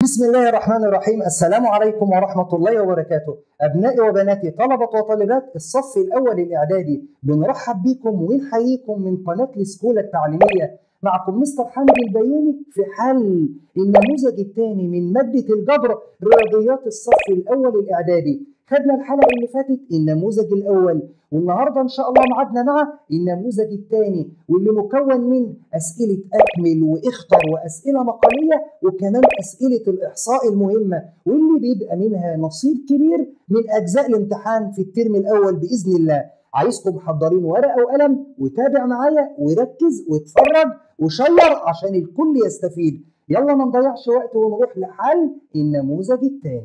بسم الله الرحمن الرحيم السلام عليكم ورحمة الله وبركاته أبنائي وبناتي طلبة وطالبات الصف الأول الإعدادي بنرحب بكم ونحييكم من قناة السكولة التعليمية معكم مستر حمدي البيومي في حل النموذج الثاني من مادة الجبر رياضيات الصف الأول الإعدادي خدنا الحلقة اللي فاتت النموذج الأول والنهارده إن شاء الله معادنا مع النموذج الثاني واللي مكون من أسئلة أكمل واختر وأسئلة مقالية وكمان أسئلة الإحصاء المهمة واللي بيبقى منها نصيب كبير من أجزاء الامتحان في الترم الأول بإذن الله عايزكم محضرين ورقة وقلم وتابع معايا وركز واتفرج وشير عشان الكل يستفيد يلا ما نضيعش وقت ونروح لحل النموذج الثاني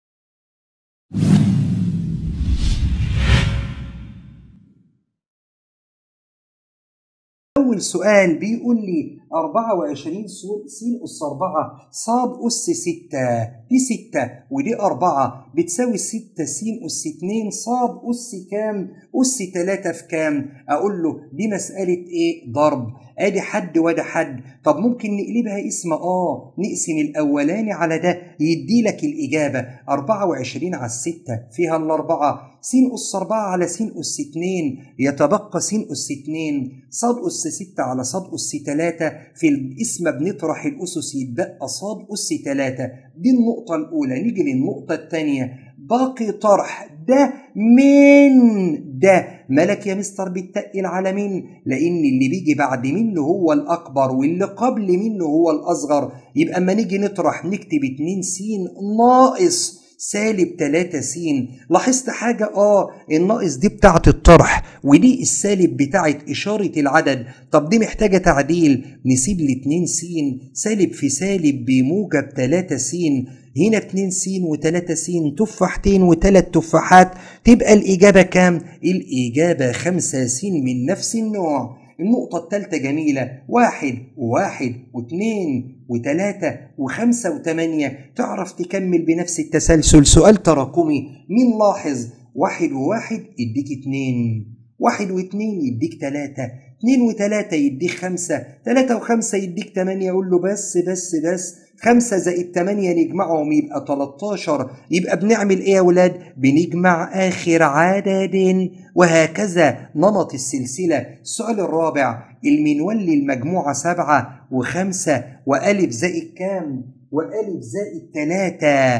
أول سؤال بيقول لي 24 س أس 4 صاد أس 6 دي 6 ودي 4 بتساوي 6 س أس 2 صاد أس كام؟ أس 3 في كام؟ أقول له دي مسألة إيه؟ ضرب ادي حد وده حد طب ممكن نقلبها اسم اه نقسم الاولاني على ده يدي لك الاجابه 24 على الستة فيها الاربعه س اس 4 على س اس 2 يتبقى س اس 2 صاد اس 6 على صاد اس 3 في الاسم بنطرح الاسس يتبقى صاد اس 3 دي النقطه الاولى نيجي للنقطه الثانيه باقي طرح ده من ده ملك يا مستر بتقل على مين لان اللي بيجي بعد منه هو الاكبر واللي قبل منه هو الاصغر يبقى اما نيجي نطرح نكتب 2 س ناقص سالب 3 س لاحظت حاجة اه الناقص دي بتاعة الطرح ودي السالب بتاعة إشارة العدد طب دي محتاجة تعديل نسيب ل 2 س سالب في سالب بموجب 3 س هنا 2 س و3 س تفاحتين وثلاث تفاحات تبقى الإجابة كام؟ الإجابة 5 س من نفس النوع النقطة الثالثة جميلة واحد وواحد واثنين وثلاثة وخمسة وثمانية تعرف تكمل بنفس التسلسل سؤال تراكمي مين لاحظ واحد وواحد يديك اتنين واحد واثنين يديك ثلاثة اتنين وثلاثة يديك خمسة ثلاثة وخمسة يديك ثمانية يقول له بس بس بس خمسة زائد تمانية نجمعهم يبقى 13 يبقى بنعمل ايه يا ولاد بنجمع آخر عدد وهكذا نمط السلسلة السؤال الرابع المنول المجموعة سبعة وخمسة وألف زائد كام وألف زائد تلاتة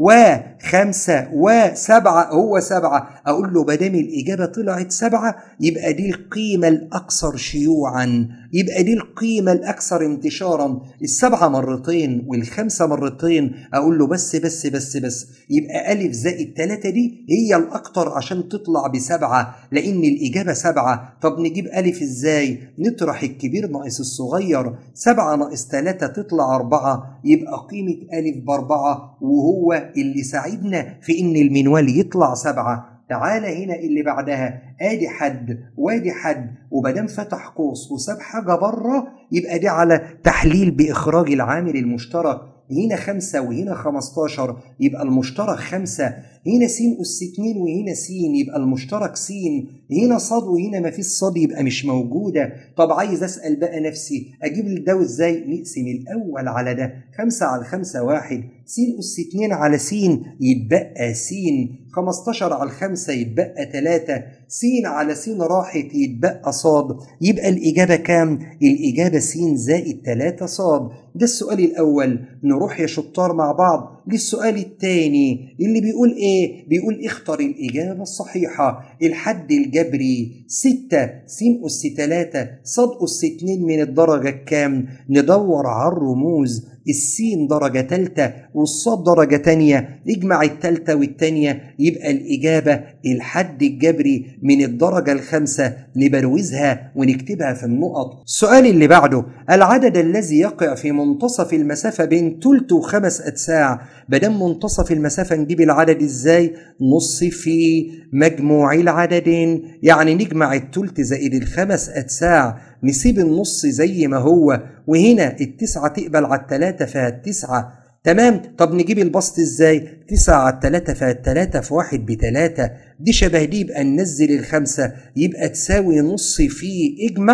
وخمسة وسبعة هو سبعة أقول له بدام الإجابة طلعت سبعة يبقى دي القيمة الأكثر شيوعا يبقى دي القيمة الأكثر انتشارا السبعة مرتين والخمسة مرتين أقول له بس بس بس بس يبقى ألف زائد تلاتة دي هي الأكثر عشان تطلع بسبعة لأن الإجابة سبعة طب نجيب ألف إزاي نطرح الكبير ناقص الصغير سبعة ناقص تلاتة تطلع أربعة يبقى قيمة ألف بأربعة وهو اللي ساعدنا في إن المنوال يطلع سبعة تعالى هنا اللي بعدها ادي حد وادي حد ومادام فتح قوس وساب حاجه بره يبقى دي على تحليل باخراج العامل المشترك هنا خمسة وهنا خمستاشر يبقى المشترك خمسة هنا س أس اتنين وهنا س يبقى المشترك س هنا صاد وهنا ما فيش صاد يبقى مش موجودة طب عايز أسأل بقى نفسي أجيب الدو إزاي نقسم الأول على ده خمسة على خمسة واحد س أس اتنين على س يتبقى س 15 على الخمسة يتبقى 3 س على س راحت يتبقى صاد يبقى الإجابة كام؟ الإجابة س زائد 3 صاد ده السؤال الأول نروح يا شطار مع بعض للسؤال الثاني اللي بيقول إيه؟ بيقول اختر الإجابة الصحيحة الحد الجبري 6 س أس 3 صاد أس 2 من الدرجة الكام؟ ندور على الرموز السين درجة تالتة والصاد درجة تانية اجمع التالتة والتانية يبقى الإجابة الحد الجبري من الدرجة الخامسة نبروزها ونكتبها في النقط السؤال اللي بعده العدد الذي يقع في منتصف المسافة بين تلت وخمس أتساع بدم منتصف المسافة نجيب العدد ازاي نص في مجموع العددين يعني نجمع التلت زائد الخمس أتساع نسيب النص زي ما هو وهنا التسعة تقبل على التلاتة فالتسعة تمام طب نجيب البسط ازاي تسعة على التلاتة فالتلاتة في واحد بتلاتة دي شبه دي يبقى ننزل الخمسة يبقى تساوي نص في اجمع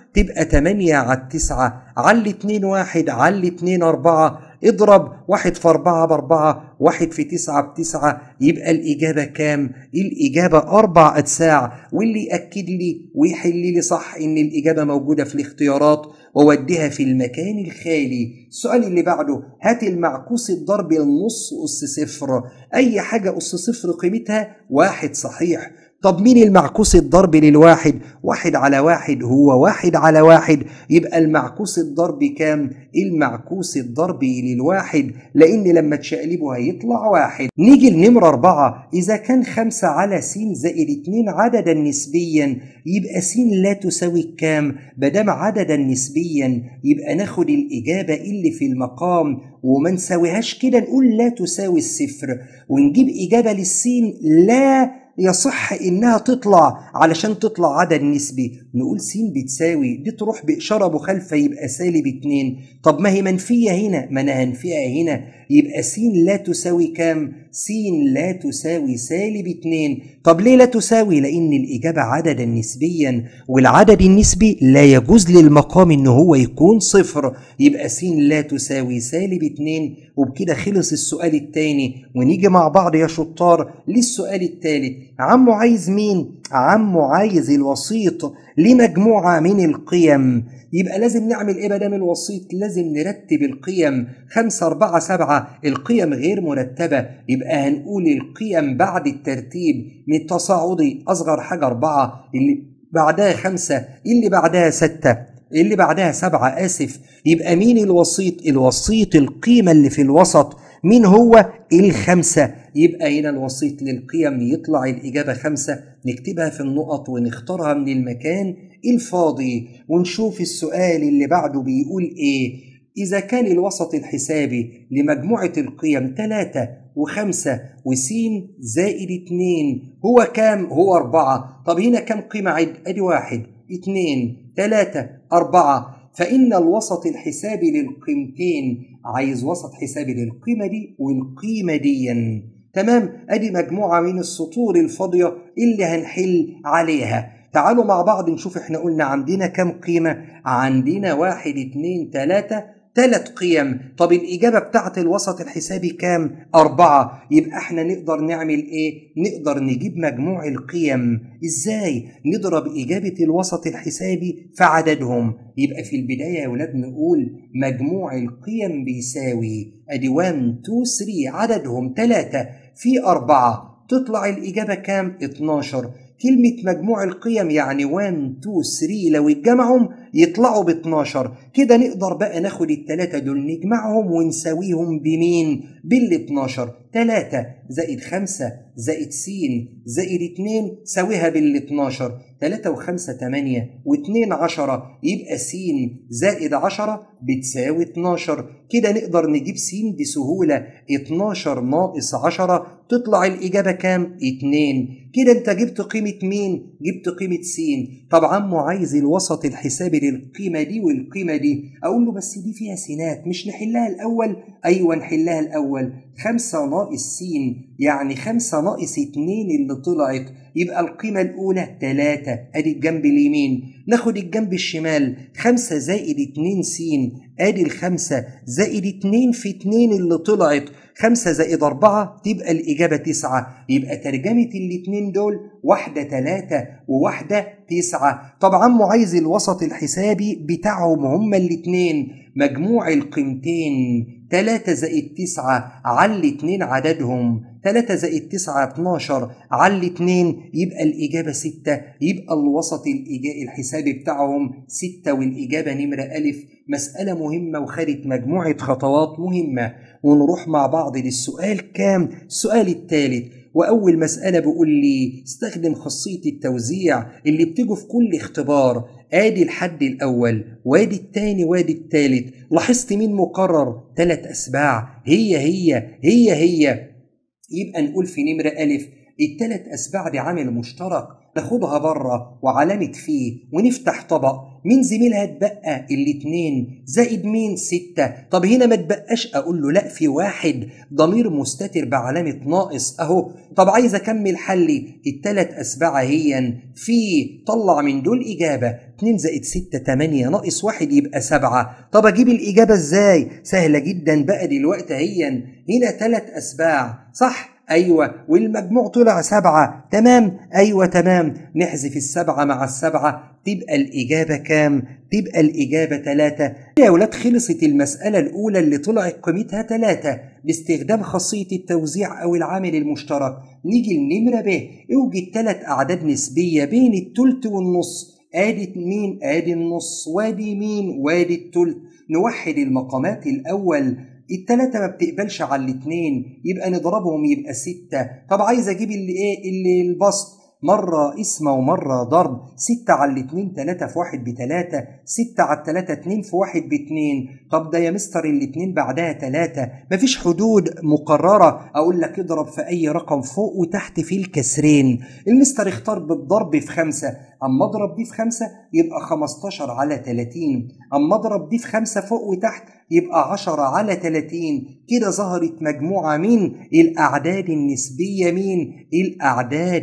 تبقى 8 على التسعة على اتنين واحد على اتنين أربعة اضرب واحد في أربعة بأربعة واحد في تسعة بتسعة يبقى الإجابة كام؟ الإجابة أربع أتساع واللي يأكد لي ويحل لي صح إن الإجابة موجودة في الاختيارات ووديها في المكان الخالي السؤال اللي بعده هات المعكوس الضرب النص أس صفر أي حاجة أس صفر قيمتها واحد صحيح طب مين المعكوس الضرب للواحد واحد على واحد هو واحد على واحد يبقى المعكوس الضرب كام المعكوس الضرب للواحد لان لما تشقلبه هيطلع واحد نيجي لنمرة أربعة إذا كان خمسة على س زائد اتنين عددا نسبيا يبقى س لا تساوي كام بدام عددا نسبيا يبقى ناخد الإجابة اللي في المقام وما نساويهاش كده نقول لا تساوي الصفر ونجيب إجابة للسين لا يصح انها تطلع علشان تطلع عدد نسبي نقول س بتساوي دي تروح باشاره مخالفه يبقى سالب اتنين طب ما هي منفيه هنا ما انا هنفيها هنا يبقى س لا تساوي كام س لا تساوي سالب اتنين طب ليه لا تساوي لان الاجابه عددا نسبيا والعدد النسبي لا يجوز للمقام ان هو يكون صفر يبقى س لا تساوي سالب اتنين وبكده خلص السؤال التاني ونيجي مع بعض يا شطار للسؤال التالت عمو عايز مين عمو عايز الوسيط لمجموعة من القيم يبقى لازم نعمل ايه بدل الوسيط لازم نرتب القيم خمسة أربعة سبعة القيم غير مرتبة يبقى هنقول القيم بعد الترتيب من التصاعدي أصغر حاجة أربعة اللي بعدها خمسة اللي بعدها ستة اللي بعدها سبعة آسف يبقى مين الوسيط الوسيط القيمة اللي في الوسط مين هو الخمسة يبقى هنا الوسيط للقيم يطلع الإجابة خمسة نكتبها في النقط ونختارها من المكان الفاضي ونشوف السؤال اللي بعده بيقول إيه إذا كان الوسط الحسابي لمجموعة القيم ثلاثة وخمسة وسين زائد اتنين هو كام؟ هو أربعة طب هنا كام قيمة عد؟ أدي واحد اتنين تلاتة أربعة فإن الوسط الحسابي للقيمتين عايز وسط حسابي للقيمة دي والقيمة دي تمام أدي مجموعة من السطور الفاضية اللي هنحل عليها تعالوا مع بعض نشوف احنا قلنا عندنا كم قيمة عندنا واحد اتنين تلاتة ثلاث قيم طب الإجابة بتاعت الوسط الحسابي كام؟ أربعة يبقى احنا نقدر نعمل إيه؟ نقدر نجيب مجموع القيم إزاي؟ نضرب إجابة الوسط الحسابي في عددهم يبقى في البداية يا ولاد نقول مجموع القيم بيساوي أدي 1 2 3 عددهم ثلاثة في أربعة تطلع الإجابة كام؟ 12 كلمة مجموع القيم يعني 1 2 3 لو اتجمعهم يطلعوا ب 12 كده نقدر بقى ناخد التلاتة دول نجمعهم ونساويهم بمين؟ بال 12 3 زائد 5 زائد س زائد 2 ساويها بال 12 3 و5 8 و2 10 يبقى س زائد 10 بتساوي 12 كده نقدر نجيب س بسهولة 12 ناقص 10 تطلع الإجابة كام؟ 2 كده أنت جبت قيمة مين؟ جبت قيمة س طب عمو عايز الوسط الحسابي للقيمة دي والقيمة دي أقول له بس دي فيها سينات مش نحلها الأول؟ أيوة نحلها الأول 5 ناقص س يعني 5 ناقص 2 اللي طلعت يبقى القيمة الأولى 3 أدي الجنب اليمين ناخد الجنب الشمال 5 زائد 2 س أدي الخمسة زائد 2 في 2 اللي طلعت 5 زائد 4 تبقى الإجابة 9 يبقى ترجمة الاتنين دول واحدة 3 وواحدة 9 طبعا عايز الوسط الحسابي بتاعهم هما الاتنين مجموع القيمتين 3 زائد 9 على 2 عددهم 3 زائد 9 12 على 2 يبقى الإجابة 6 يبقى الوسط الحسابي بتاعهم 6 والإجابة نمرة ألف مسألة مهمة وخدت مجموعة خطوات مهمة ونروح مع بعض للسؤال كام؟ السؤال الثالث وأول مسألة بيقول لي استخدم خاصية التوزيع اللي بتيجي في كل اختبار آدي الحد الأول وادي التاني وادي التالت لاحظت مين مكرر ثلاث أسباع هي هي هي هي يبقى نقول في نمرة ألف الثلاث أسباع دي عامل مشترك ناخدها بره وعلامة فيه ونفتح طبق مين زميلها اتبقى الاتنين زائد مين ستة طب هنا ما تبقاش اقول له لا في واحد ضمير مستتر بعلامة ناقص اهو طب عايز اكمل حلي التلات اسباع هي في طلع من دول اجابة 2 زائد 6 8 ناقص واحد يبقى سبعة طب اجيب الاجابة ازاي سهلة جدا بقى دلوقتي هي هنا تلات اسباع صح أيوة والمجموع طلع سبعة تمام أيوة تمام نحذف السبعة مع السبعة تبقى الإجابة كام؟ تبقى الإجابة تلاتة يا ولاد خلصت المسألة الأولى اللي طلعت قيمتها تلاتة باستخدام خاصية التوزيع أو العامل المشترك نيجي لنمرة ب اوجد تلات أعداد نسبية بين التلت والنص ادي مين ادي النص وادي مين وادي التلت نوحد المقامات الأول التلاتة ما بتقبلش على الاتنين يبقى نضربهم يبقى ستة طب عايز اجيب اللي ايه اللي البسط مرة اسمة ومرة ضرب ستة على الاتنين تلاتة في واحد بتلاتة ستة على التلاتة اتنين في واحد باتنين طب ده يا مستر الاتنين بعدها تلاتة مفيش حدود مقررة أقول لك اضرب في أي رقم فوق وتحت في الكسرين المستر اختار بالضرب في خمسة أما اضرب دي في خمسة يبقى خمستاشر على تلاتين أما اضرب دي في خمسة فوق وتحت يبقى عشرة على تلاتين كده ظهرت مجموعة من الأعداد النسبية مين الأعداد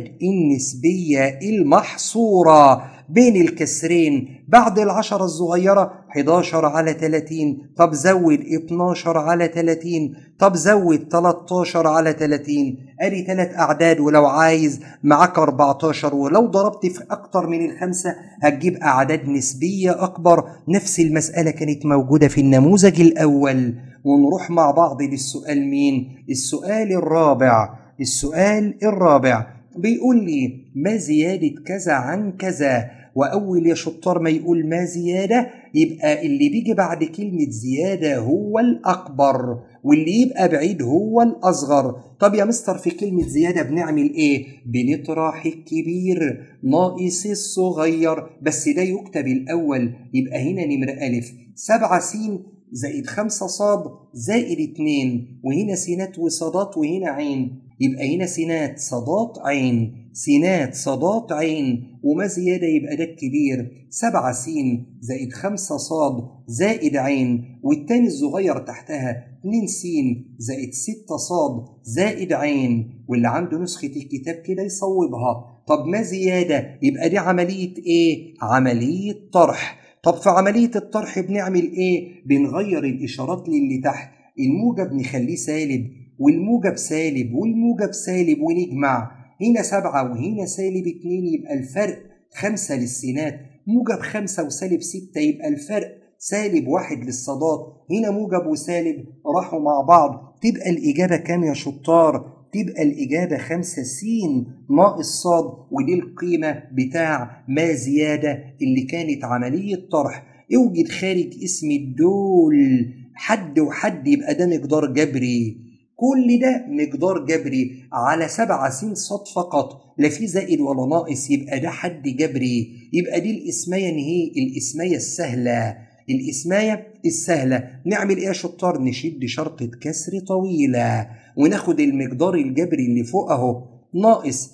النسبية المحصورة بين الكسرين بعد العشرة الصغيرة 11 على 30 طب زود 12 على 30 طب زود 13 على 30 ادي ثلاث اعداد ولو عايز معاك 14 ولو ضربت في اكتر من الخمسه هتجيب اعداد نسبيه اكبر نفس المساله كانت موجوده في النموذج الاول ونروح مع بعض للسؤال مين السؤال الرابع السؤال الرابع بيقول لي ما زياده كذا عن كذا واول يا شطار ما يقول ما زياده يبقى اللي بيجي بعد كلمه زياده هو الاكبر واللي يبقى بعيد هو الاصغر طب يا مستر في كلمه زياده بنعمل ايه بنطرح الكبير ناقص الصغير بس ده يكتب الاول يبقى هنا نمره الف سبعة س زائد خمسة صاد زائد اتنين وهنا سينات وصادات وهنا عين يبقى هنا سينات صادات عين سينات صادات عين وما زيادة يبقى ده الكبير سبعة سين زائد خمسة صاد زائد عين والتاني الصغير تحتها اتنين سين زائد ستة صاد زائد عين واللي عنده نسخة الكتاب كده يصوبها طب ما زيادة يبقى دي عملية ايه؟ عملية طرح طب في عملية الطرح بنعمل ايه؟ بنغير الإشارات للي تحت الموجب نخليه سالب والموجب سالب والموجب سالب ونجمع هنا سبعة وهنا سالب اتنين يبقى الفرق خمسة للسينات موجب خمسة وسالب ستة يبقى الفرق سالب واحد للصادات هنا موجب وسالب راحوا مع بعض تبقى الإجابة كام يا شطار؟ تبقى الإجابة خمسة سين ناقص صاد ودي القيمة بتاع ما زيادة اللي كانت عملية طرح اوجد خارج اسم الدول حد وحد يبقى ده مقدار جبري كل ده مقدار جبري على سبعة سين صاد فقط لا في زائد ولا ناقص يبقى ده حد جبري يبقى دي الاسمية نهي الاسمية السهلة الاسماية السهلة نعمل ايه يا شطار نشد شرطة كسر طويلة وناخد المقدار الجبري اللي فوق اهو ناقص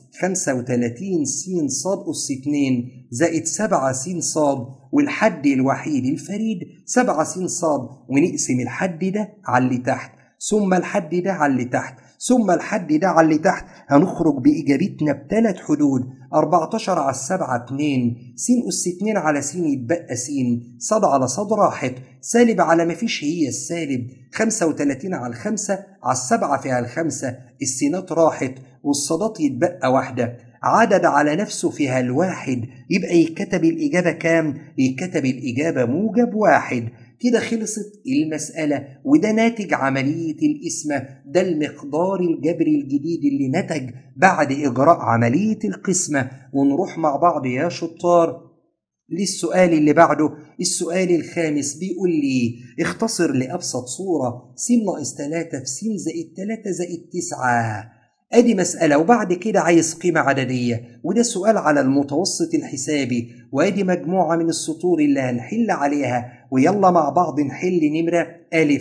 35 س صاد أس 2 زائد 7 س صاد والحد الوحيد الفريد 7 س صاد ونقسم الحد ده على اللي تحت ثم الحد ده على اللي تحت ثم الحد ده على اللي تحت هنخرج بإجابتنا بثلاث حدود 14 على السبعة 2 س أس 2 على س يتبقى س صاد على صاد راحت سالب على ما فيش هي السالب 35 على الخمسة على السبعة فيها الخمسة السينات راحت والصادات يتبقى واحدة عدد على نفسه فيها الواحد يبقى يتكتب الإجابة كام؟ يتكتب الإجابة موجب واحد كده خلصت المسألة وده ناتج عملية القسمة ده المقدار الجبري الجديد اللي نتج بعد إجراء عملية القسمة ونروح مع بعض يا شطار للسؤال اللي بعده السؤال الخامس بيقول لي اختصر لأبسط صورة س ناقص 3 في س زائد 3 زائد 9 ادي مسألة وبعد كده عايز قيمة عددية وده سؤال على المتوسط الحسابي وادي مجموعة من السطور اللي هنحل عليها ويلا مع بعض نحل نمرة ألف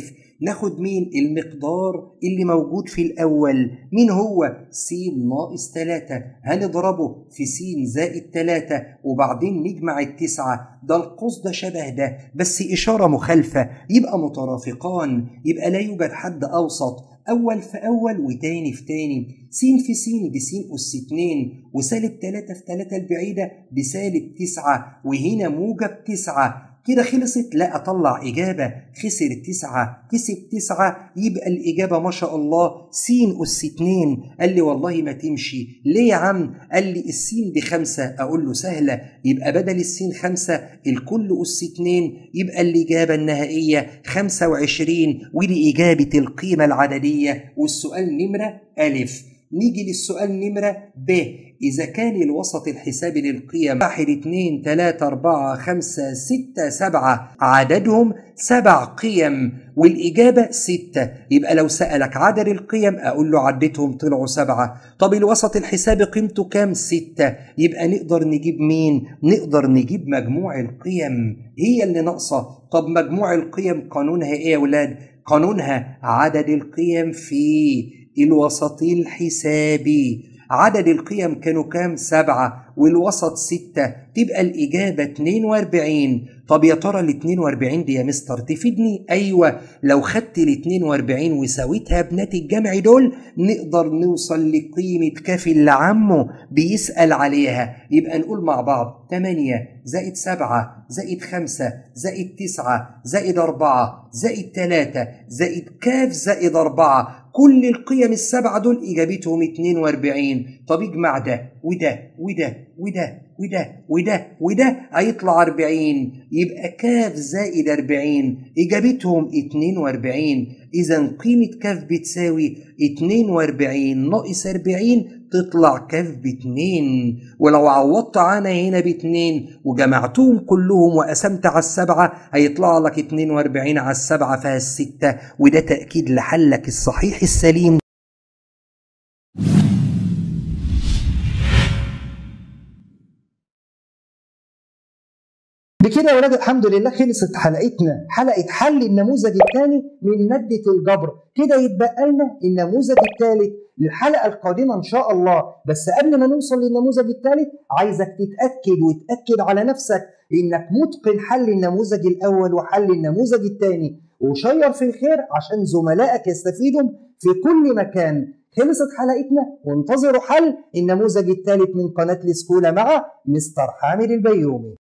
ناخد مين المقدار اللي موجود في الأول مين هو س ناقص 3 هنضربه في س زائد 3 وبعدين نجمع التسعة ده القوس ده شبه ده بس إشارة مخالفة يبقى مترافقان يبقى لا يوجد حد أوسط أول في أول وتاني في تاني س في س بس أس 2 وسالب 3 في 3 البعيدة بسالب 9 وهنا موجب 9 كده خلصت لا أطلع إجابة خسر تسعة كسب تسعة يبقى الإجابة ما شاء الله س أس 2 قال لي والله ما تمشي ليه يا عم قال لي السين بخمسة أقول له سهلة يبقى بدل السين خمسة الكل أس 2 يبقى الإجابة النهائية 25 ودي إجابة القيمة العددية والسؤال نمرة ألف نيجي للسؤال نمرة ب إذا كان الوسط الحسابي للقيم واحد اتنين تلاتة أربعة خمسة ستة سبعة عددهم سبع قيم والإجابة ستة يبقى لو سألك عدد القيم أقول له عدتهم طلعوا سبعة طب الوسط الحسابي قيمته كام ستة يبقى نقدر نجيب مين نقدر نجيب مجموع القيم هي اللي ناقصة طب مجموع القيم قانونها إيه يا ولاد قانونها عدد القيم في الوسط الحسابي عدد القيم كانوا كام سبعة والوسط ستة تبقى الإجابة 42 طب يا ترى ال 42 دي يا مستر تفيدني؟ أيوة لو خدت ال 42 وساويتها بناتج جمع دول نقدر نوصل لقيمة كاف اللي عمه بيسأل عليها يبقى نقول مع بعض 8 زائد 7 زائد 5 زائد 9 زائد 4 زائد 3 زائد كاف زائد 4 كل القيم السبعة دول إجابتهم 42 طب اجمع ده وده وده وده وده وده وده هيطلع 40 يبقى كاف زائد 40 إجابتهم 42 إذا قيمة كاف بتساوي 42 ناقص 40 تطلع كاف باتنين ولو عوضت عنها هنا باتنين وجمعتهم كلهم وقسمت على السبعة هيطلع لك 42 على السبعة فيها الستة وده تأكيد لحلك الصحيح السليم بكده يا ولاد الحمد لله خلصت حلقتنا حلقه حل النموذج الثاني من ماده الجبر كده يتبقى لنا النموذج الثالث للحلقه القادمه ان شاء الله بس قبل ما نوصل للنموذج الثالث عايزك تتاكد وتاكد على نفسك انك متقن حل النموذج الاول وحل النموذج الثاني وشير في الخير عشان زملائك يستفيدوا في كل مكان خلصت حلقتنا وانتظروا حل النموذج الثالث من قناه الاسكولا مع مستر حامد البيومي